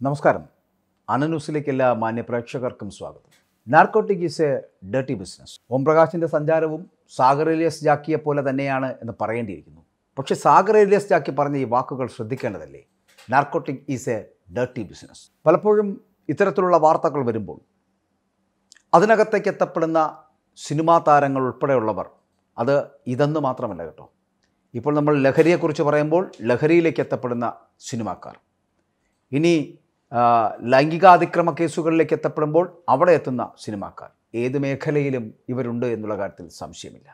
നമസ്കാരം അനന്യൂസിലേക്ക് എല്ലാ മാന്യ പ്രേക്ഷകർക്കും സ്വാഗതം narcotic is a dirty business ഓംപ്രകാശിൻ്റെ സഞ്ചാരവും സാഗർ ഏലിയസ് ജാക്കിയെ പോലെ തന്നെയാണ് എന്ന് പറയേണ്ടിയിരിക്കുന്നു പക്ഷേ സാഗർ ഏലിയസ് ജാക്കി പറഞ്ഞ ഈ വാക്കുകൾ ശ്രദ്ധിക്കേണ്ടതല്ലേ narcotic is a dirty business പലപ്പോഴും ഇത്തരത്തിലുള്ള വാർത്തകൾ വരുമ്പോൾ അതിനകത്തേക്ക് എത്തപ്പെടുന്ന സിനിമാ താരങ്ങൾ ഉൾപ്പെടെയുള്ളവർ അത് ഇതെന്ന് മാത്രമല്ല കേട്ടോ ഇപ്പോൾ നമ്മൾ ലഹരിയെക്കുറിച്ച് പറയുമ്പോൾ ലഹരിയിലേക്ക് എത്തപ്പെടുന്ന സിനിമാക്കാർ ഇനി ആ, ലൈംഗികാതിക്രമ കേസുകളിലേക്ക് എത്തപ്പെടുമ്പോൾ അവിടെ എത്തുന്ന സിനിമാക്കാർ ഏത് മേഖലയിലും ഇവരുണ്ട് എന്നുള്ള കാര്യത്തിൽ സംശയമില്ല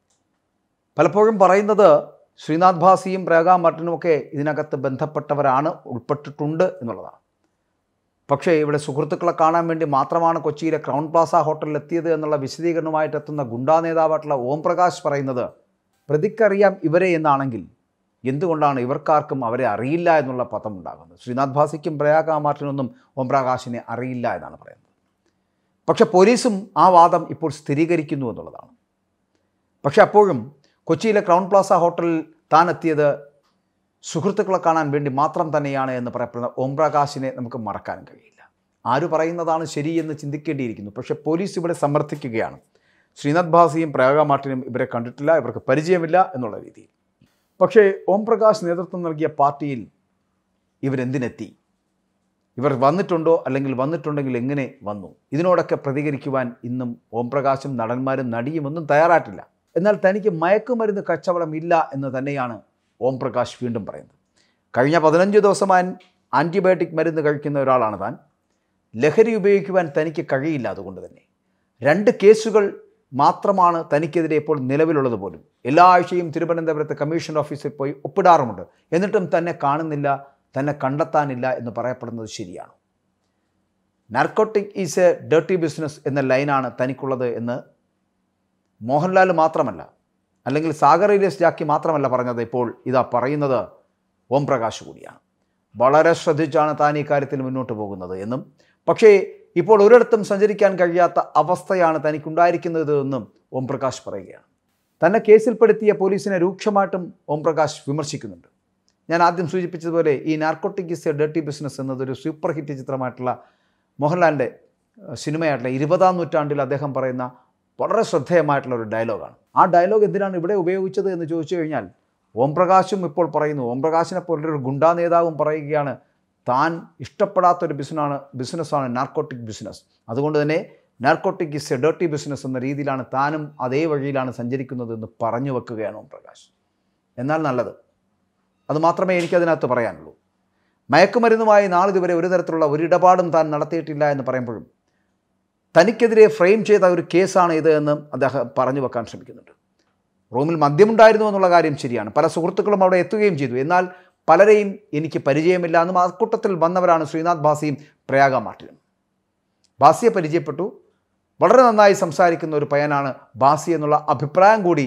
പലപ്പോഴും പറയുന്നത് ശ്രീനാഥ് ഭാസിയും പ്രേഗ മാർട്ടിനും ഒക്കെ ഇതിനകത്ത് ബന്ധപ്പെട്ടവരാണ് ഉൾപ്പെട്ടിട്ടുണ്ട് എന്നുള്ളതാണ് പക്ഷേ ഇവിടെ സുഹൃത്തുക്കളെ കാണാൻ വേണ്ടി മാത്രമാണ് കൊച്ചിയിലെ ക്രൗൺ പ്ലാസ ഹോട്ടലിൽ എത്തിയത് എന്നുള്ള വിശദീകരണമായിട്ട് എത്തുന്ന ഗുണ്ടാ നേതാവായിട്ടുള്ള ഓം പ്രകാശ് പറയുന്നത് പ്രതിക്കറിയാം ഇവരെ എന്നാണെങ്കിൽ എന്തുകൊണ്ടാണ് ഇവർക്കാർക്കും അവരെ അറിയില്ല എന്നുള്ള പദം ഉണ്ടാകുന്നത് ശ്രീനാഥ് ഭാസിക്കും പ്രയാഗ മാർട്ടിനൊന്നും ഓം പ്രകാശിനെ അറിയില്ല എന്നാണ് പറയുന്നത് പക്ഷെ പോലീസും ആ വാദം ഇപ്പോൾ സ്ഥിരീകരിക്കുന്നു എന്നുള്ളതാണ് പക്ഷെ അപ്പോഴും കൊച്ചിയിലെ ക്രൗൺ പ്ലാസ ഹോട്ടലിൽ താൻ എത്തിയത് സുഹൃത്തുക്കളെ കാണാൻ വേണ്ടി മാത്രം തന്നെയാണ് എന്ന് പറയപ്പെടുന്ന ഓം പ്രകാശിനെ നമുക്ക് മറക്കാൻ കഴിയില്ല ആര് പറയുന്നതാണ് ശരിയെന്ന് ചിന്തിക്കേണ്ടിയിരിക്കുന്നു പക്ഷേ പോലീസ് ഇവിടെ സമർത്ഥിക്കുകയാണ് ശ്രീനാഥ് ഭാസിയും പ്രയാഗ മാർട്ടിനും ഇവരെ കണ്ടിട്ടില്ല ഇവർക്ക് പരിചയമില്ല എന്നുള്ള രീതിയിൽ പക്ഷേ ഓം പ്രകാശ് നേതൃത്വം നൽകിയ പാർട്ടിയിൽ ഇവരെന്തിനെത്തി ഇവർ വന്നിട്ടുണ്ടോ അല്ലെങ്കിൽ വന്നിട്ടുണ്ടെങ്കിൽ എങ്ങനെ വന്നു ഇതിനോടൊക്കെ പ്രതികരിക്കുവാൻ ഇന്നും ഓം പ്രകാശും നടന്മാരും നടിയും ഒന്നും തയ്യാറായിട്ടില്ല എന്നാൽ തനിക്ക് മയക്കുമരുന്ന് കച്ചവടം ഇല്ല എന്ന് തന്നെയാണ് ഓം പ്രകാശ് വീണ്ടും പറയുന്നത് കഴിഞ്ഞ പതിനഞ്ച് ദിവസമായി ആൻറ്റിബയോട്ടിക് മരുന്ന് കഴിക്കുന്ന ഒരാളാണ് താൻ ലഹരി ഉപയോഗിക്കുവാൻ തനിക്ക് കഴിയില്ല അതുകൊണ്ട് തന്നെ രണ്ട് കേസുകൾ മാത്രമാണ് തനിക്കെതിരെ ഇപ്പോൾ നിലവിലുള്ളത് പോലും എല്ലാ ആഴ്ചയും തിരുവനന്തപുരത്ത് കമ്മീഷൻ ഓഫീസിൽ പോയി ഒപ്പിടാറുമുണ്ട് എന്നിട്ടും തന്നെ കാണുന്നില്ല തന്നെ കണ്ടെത്താനില്ല എന്ന് പറയപ്പെടുന്നത് ശരിയാണ് narcotic is a dirty business എന്ന ലൈനാണ് തനിക്കുള്ളത് എന്ന് മോഹൻലാൽ മാത്രമല്ല അല്ലെങ്കിൽ സാഗർ ഇലിയസ് ജാക്കി മാത്രമല്ല പറഞ്ഞത് ഇപ്പോൾ ഇതാ പറയുന്നത് ഓം പ്രകാശ് കൂടിയാണ് വളരെ ശ്രദ്ധിച്ചാണ് താൻ ഈ കാര്യത്തിൽ മുന്നോട്ട് പോകുന്നത് എന്നും പക്ഷേ ഇപ്പോൾ ഒരിടത്തും സഞ്ചരിക്കാൻ കഴിയാത്ത അവസ്ഥയാണ് തനിക്കുണ്ടായിരിക്കുന്നത് എന്നും ഓം പ്രകാശ് പറയുകയാണ് തന്നെ കേസിൽപ്പെടുത്തിയ പോലീസിനെ രൂക്ഷമായിട്ടും ഓം പ്രകാശ് വിമർശിക്കുന്നുണ്ട് ഞാൻ ആദ്യം സൂചിപ്പിച്ചതുപോലെ ഈ narcotic is a dirty business എന്നതൊരു സൂപ്പർ ഹിറ്റ് ചിത്രമായിട്ടുള്ള മോഹൻലാലിൻ്റെ ഏഹ്, സിനിമയായിട്ടുള്ള ഇരുപതാം നൂറ്റാണ്ടിൽ അദ്ദേഹം പറയുന്ന വളരെ ശ്രദ്ധേയമായിട്ടുള്ള ഒരു ഡയലോഗാണ് ആ ഡയലോഗ് എന്തിനാണ് ഇവിടെ ഉപയോഗിച്ചത് എന്ന് ചോദിച്ചു കഴിഞ്ഞാൽ ഓം പ്രകാശും ഇപ്പോൾ പറയുന്നു ഓം പ്രകാശിനെ പോലൊരു ഗുണ്ടാ നേതാവും പറയുകയാണ് താൻ ഇഷ്ടപ്പെടാത്തൊരു ബിസിനാണ് ബിസിനസ്സാണ് നാർക്കോട്ടിക് ബിസിനസ് അതുകൊണ്ട് തന്നെ narcotic is a dirty business എന്ന രീതിയിലാണ് താനും അതേ വഴിയിലാണ് സഞ്ചരിക്കുന്നത് എന്ന് പറഞ്ഞു വെക്കുകയാണ് ഓം പ്രകാശ് എന്നാൽ നല്ലത് അത് മാത്രമേ എനിക്കതിനകത്ത് പറയാനുള്ളൂ മയക്കുമരുന്നുമായി നാളിതുവരെ ഒരു തരത്തിലുള്ള ഒരു ഇടപാടും താൻ നടത്തിയിട്ടില്ല എന്ന് പറയുമ്പോഴും തനിക്കെതിരെ ഫ്രെയിം ചെയ്ത ഒരു കേസാണ് ഇത് എന്ന് അദ്ദേഹം പറഞ്ഞു വെക്കാൻ ശ്രമിക്കുന്നുണ്ട് റൂമിൽ മദ്യമുണ്ടായിരുന്നു എന്നുള്ള കാര്യം ശരിയാണ് പല സുഹൃത്തുക്കളും അവിടെ എത്തുകയും ചെയ്തു എന്നാൽ പലരെയും എനിക്ക് പരിചയമില്ല എന്നും ആ കൂട്ടത്തിൽ വന്നവരാണ് ശ്രീനാഥ് ബാസിയും പ്രയാഗ മാർട്ടിനും ബാസിയെ പരിചയപ്പെട്ടു വളരെ നന്നായി സംസാരിക്കുന്ന ഒരു പയ്യനാണ് ബാസി എന്നുള്ള അഭിപ്രായം കൂടി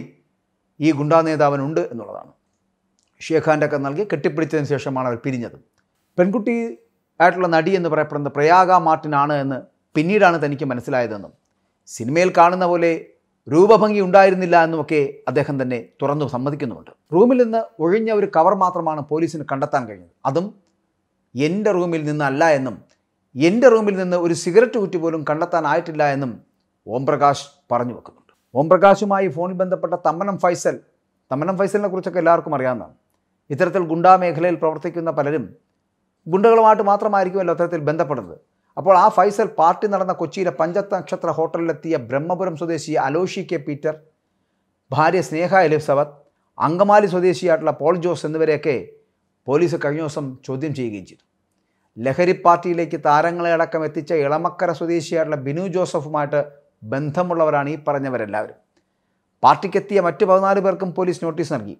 ഈ ഗുണ്ടാ നേതാവിനുണ്ട് എന്നുള്ളതാണ് ഷേഖാൻ്റെ ഒക്കെ നൽകി കെട്ടിപ്പിടിച്ചതിന് ശേഷമാണ് അവർ പിരിഞ്ഞത് പെൺകുട്ടി ആയിട്ടുള്ള നടി എന്ന് പറയപ്പെടുന്നത് പ്രയാഗ മാർട്ടിനാണ് എന്ന് പിന്നീടാണ് തനിക്ക് മനസ്സിലായതെന്നും സിനിമയിൽ കാണുന്ന പോലെ രൂപഭംഗി ഉണ്ടായിരുന്നില്ല എന്നുമൊക്കെ അദ്ദേഹം തന്നെ തുറന്നു സമ്മതിക്കുന്നുമുണ്ട് റൂമിൽ നിന്ന് ഒഴിഞ്ഞ ഒരു കവർ മാത്രമാണ് പോലീസിന് കണ്ടെത്താൻ കഴിഞ്ഞത് അതും എൻ്റെ റൂമിൽ നിന്നല്ല എന്നും എൻ്റെ റൂമിൽ നിന്ന് ഒരു സിഗരറ്റ് കുറ്റി പോലും കണ്ടെത്താനായിട്ടില്ല എന്നും ഓം പ്രകാശ് പറഞ്ഞു വെക്കുന്നുണ്ട് ഓം പ്രകാശുമായി ഫോണിൽ ബന്ധപ്പെട്ട തമ്മനം ഫൈസൽ തമ്മനം ഫൈസലിനെ കുറിച്ചൊക്കെ എല്ലാവർക്കും അറിയാവുന്നതാണ് ഇത്തരത്തിൽ ഗുണ്ടാ മേഖലയിൽ പ്രവർത്തിക്കുന്ന പലരും ഗുണ്ടകളുമായിട്ട് മാത്രമായിരിക്കുമല്ലോ അത്തരത്തിൽ ബന്ധപ്പെടുന്നത് അപ്പോൾ ആ ഫൈസൽ പാർട്ടി നടന്ന കൊച്ചിയിലെ പഞ്ചത്ത് നക്ഷത്ര ഹോട്ടലിലെത്തിയ ബ്രഹ്മപുരം സ്വദേശി അലോഷി കെ പീറ്റർ ഭാര്യ സ്നേഹ എലിസബത്ത് അങ്കമാലി സ്വദേശിയായിട്ടുള്ള പോൾ ജോസ് എന്നിവരെയൊക്കെ പോലീസ് കഴിഞ്ഞ ദിവസം ചോദ്യം ചെയ്യുകയും ചെയ്തു ലഹരി പാർട്ടിയിലേക്ക് താരങ്ങളെ അടക്കം എത്തിച്ച ഇളമക്കര സ്വദേശിയായിട്ടുള്ള ബിനു ജോസഫുമായിട്ട് ബന്ധമുള്ളവരാണ് ഈ പറഞ്ഞവരെല്ലാവരും പാർട്ടിക്കെത്തിയ മറ്റ് പതിനാല് പേർക്കും പോലീസ് നോട്ടീസ് നൽകി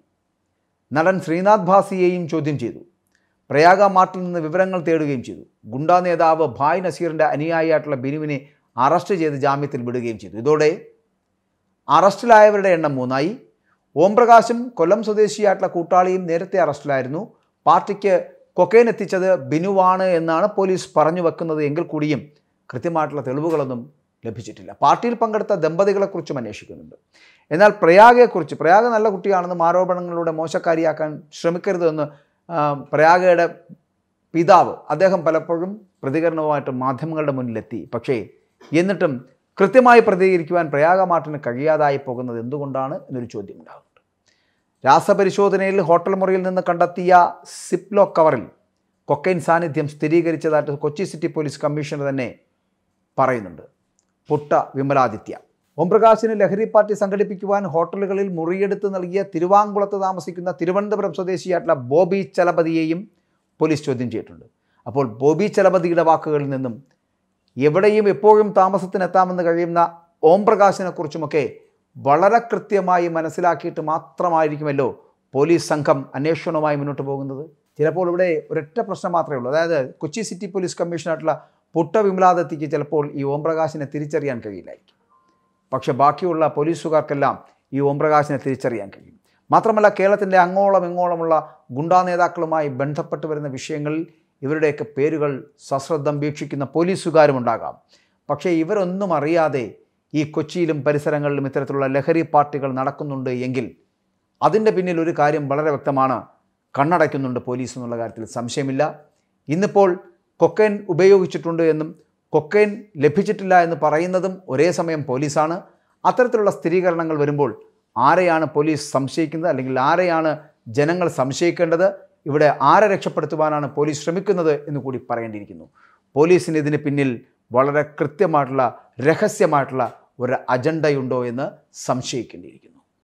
നടൻ ശ്രീനാഥ് ഭാസിയെയും ചോദ്യം ചെയ്തു പ്രയാഗ മാർട്ടിൽ നിന്ന് വിവരങ്ങൾ തേടുകയും ചെയ്തു ഗുണ്ടാ നേതാവ് ഭായ് നസീറിൻ്റെ അനുയായിയായിട്ടുള്ള ബിനുവിനെ അറസ്റ്റ് ചെയ്ത് ജാമ്യത്തിൽ വിടുകയും ചെയ്തു ഇതോടെ അറസ്റ്റിലായവരുടെ എണ്ണം മൂന്നായി ഓം പ്രകാശും കൊല്ലം സ്വദേശിയായിട്ടുള്ള കൂട്ടാളിയും നേരത്തെ അറസ്റ്റിലായിരുന്നു പാർട്ടിക്ക് കൊക്കൈൻ എത്തിച്ചത് ബിനുവാണ് എന്നാണ് പോലീസ് പറഞ്ഞു വെക്കുന്നത് എങ്കിൽ കൂടിയും കൃത്യമായിട്ടുള്ള തെളിവുകളൊന്നും ലഭിച്ചിട്ടില്ല പാർട്ടിയിൽ പങ്കെടുത്ത ദമ്പതികളെക്കുറിച്ചും അന്വേഷിക്കുന്നുണ്ട് എന്നാൽ പ്രയാഗയെക്കുറിച്ച് പ്രയാഗ നല്ല കുട്ടിയാണെന്നും ആരോപണങ്ങളിലൂടെ മോശക്കാരിയാക്കാൻ ശ്രമിക്കരുതെന്ന് ആ, പ്രയാഗയുടെ പിതാവ് അദ്ദേഹം പലപ്പോഴും പ്രതികരണവുമായിട്ട് മാധ്യമങ്ങളുടെ മുന്നിലെത്തി പക്ഷേ എന്നിട്ടും കൃത്യമായി പ്രതികരിക്കുവാൻ പ്രയാഗ മാർട്ടിന് കഴിയാതായി പോകുന്നത് എന്തുകൊണ്ടാണ് എന്നൊരു ചോദ്യം ഉണ്ടാകുന്നുണ്ട് രാസപരിശോധനയിൽ ഹോട്ടൽ മുറിയിൽ നിന്ന് കണ്ടെത്തിയ സിപ്ലോ കവറിൽ കൊക്കൈൻ സാന്നിധ്യം സ്ഥിരീകരിച്ചതായിട്ട് കൊച്ചി സിറ്റി പോലീസ് കമ്മീഷണർ തന്നെ പറയുന്നുണ്ട് പുട്ട വിമലാദിത്യ ഓംപ്രകാശിന് ലഹരി പാർട്ടി സംഘടിപ്പിക്കുവാൻ ഹോട്ടലുകളിൽ മുറിയെടുത്ത് നൽകിയ തിരുവാങ്കുളത്ത് താമസിക്കുന്ന തിരുവനന്തപുരം സ്വദേശിയായിട്ടുള്ള ബോബി ചലപതിയെയും പോലീസ് ചോദ്യം ചെയ്തിട്ടുണ്ട് അപ്പോൾ ബോബി ചലപതിയുടെ വാക്കുകളിൽ നിന്നും എവിടെയും എപ്പോഴും താമസത്തിനെത്താമെന്ന് കഴിയുന്ന ഓംപ്രകാശിനെ കുറിച്ചുമൊക്കെ വളരെ കൃത്യമായി മനസ്സിലാക്കിയിട്ട് മാത്രമായിരിക്കുമല്ലോ പോലീസ് സംഘം അന്വേഷണവുമായി മുന്നോട്ട് പോകുന്നത് ചിലപ്പോൾ ഇവിടെ ഒരൊറ്റ പ്രശ്നം മാത്രമേ ഉള്ളൂ അതായത് കൊച്ചി സിറ്റി പോലീസ് കമ്മീഷണറായിട്ടുള്ള പുട്ട വിമലാദത്തിക്ക് ചിലപ്പോൾ ഈ ഓംപ്രകാശിനെ തിരിച്ചറിയാൻ കഴിയില്ലായിരിക്കും പക്ഷെ ബാക്കിയുള്ള പോലീസുകാർക്കെല്ലാം ഈ ഓംപ്രകാശിനെ തിരിച്ചറിയാൻ കഴിയും മാത്രമല്ല കേരളത്തിൻ്റെ അങ്ങോളം ഇങ്ങോളമുള്ള ഗുണ്ടാ നേതാക്കളുമായി ബന്ധപ്പെട്ട് വരുന്ന വിഷയങ്ങളിൽ ഇവരുടെയൊക്കെ പേരുകൾ സശ്രദ്ധം വീക്ഷിക്കുന്ന പോലീസുകാരുമുണ്ടാകാം പക്ഷേ ഇവരൊന്നും അറിയാതെ ഈ കൊച്ചിയിലും പരിസരങ്ങളിലും ഇത്തരത്തിലുള്ള ലഹരി പാർട്ടികൾ നടക്കുന്നുണ്ട് എങ്കിൽ അതിൻ്റെ പിന്നിൽ ഒരു കാര്യം വളരെ വ്യക്തമാണ് കണ്ണടയ്ക്കുന്നുണ്ട് പോലീസ് എന്നുള്ള കാര്യത്തിൽ സംശയമില്ല ഇന്നിപ്പോൾ കൊക്കൈൻ ഉപയോഗിച്ചിട്ടുണ്ട് എന്നും കൊക്കൈൻ ലഭിച്ചിട്ടില്ല എന്ന് പറയുന്നതും ഒരേ സമയം പോലീസാണ് അത്തരത്തിലുള്ള സ്ഥിരീകരണങ്ങൾ വരുമ്പോൾ ആരെയാണ് പോലീസ് സംശയിക്കുന്നത് അല്ലെങ്കിൽ ആരെയാണ് ജനങ്ങൾ സംശയിക്കേണ്ടത് ഇവിടെ ആരെ രക്ഷപ്പെടുത്തുവാനാണ് പോലീസ് ശ്രമിക്കുന്നത് എന്ന് കൂടി പറയേണ്ടിയിരിക്കുന്നു പോലീസിന് ഇതിന് പിന്നിൽ വളരെ കൃത്യമായിട്ടുള്ള രഹസ്യമായിട്ടുള്ള ഒരു അജണ്ടയുണ്ടോ എന്ന് സംശയിക്കേണ്ടിയിരിക്കുന്നു